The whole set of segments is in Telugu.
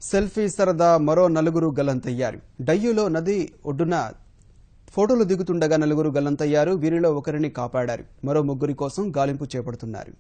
సెల్ఫీ సరదా మరో నలుగురు గల్లంతయ్యారు డయ్యూలో నది ఒడ్డున ఫోటోలు దిగుతుండగా నలుగురు గల్లంతయ్యారు వీరిలో ఒకరిని కాపాడారు మరో ముగ్గురి కోసం గాలింపు చేపడుతున్నారు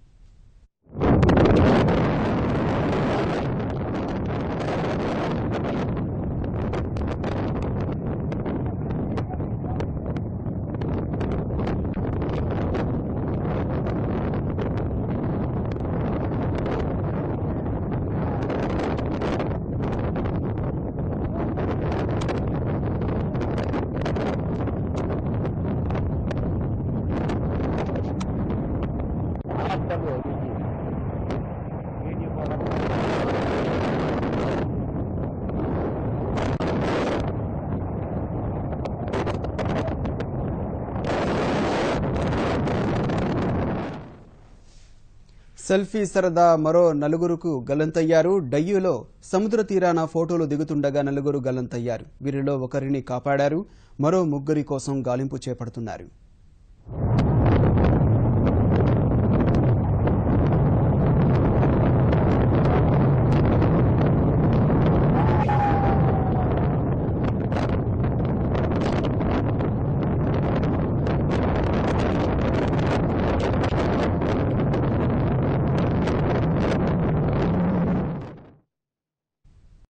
సెల్ఫీ సరదా మరో నలుగురుకు గల్లంతయ్యారు డయ్యూలో సముద్ర తీరాన ఫోటోలు దిగుతుండగా నలుగురు గల్లంతయ్యారు వీరిలో ఒకరిని కాపాడారు మరో ముగ్గురి కోసం గాలింపు చేపడుతున్నారు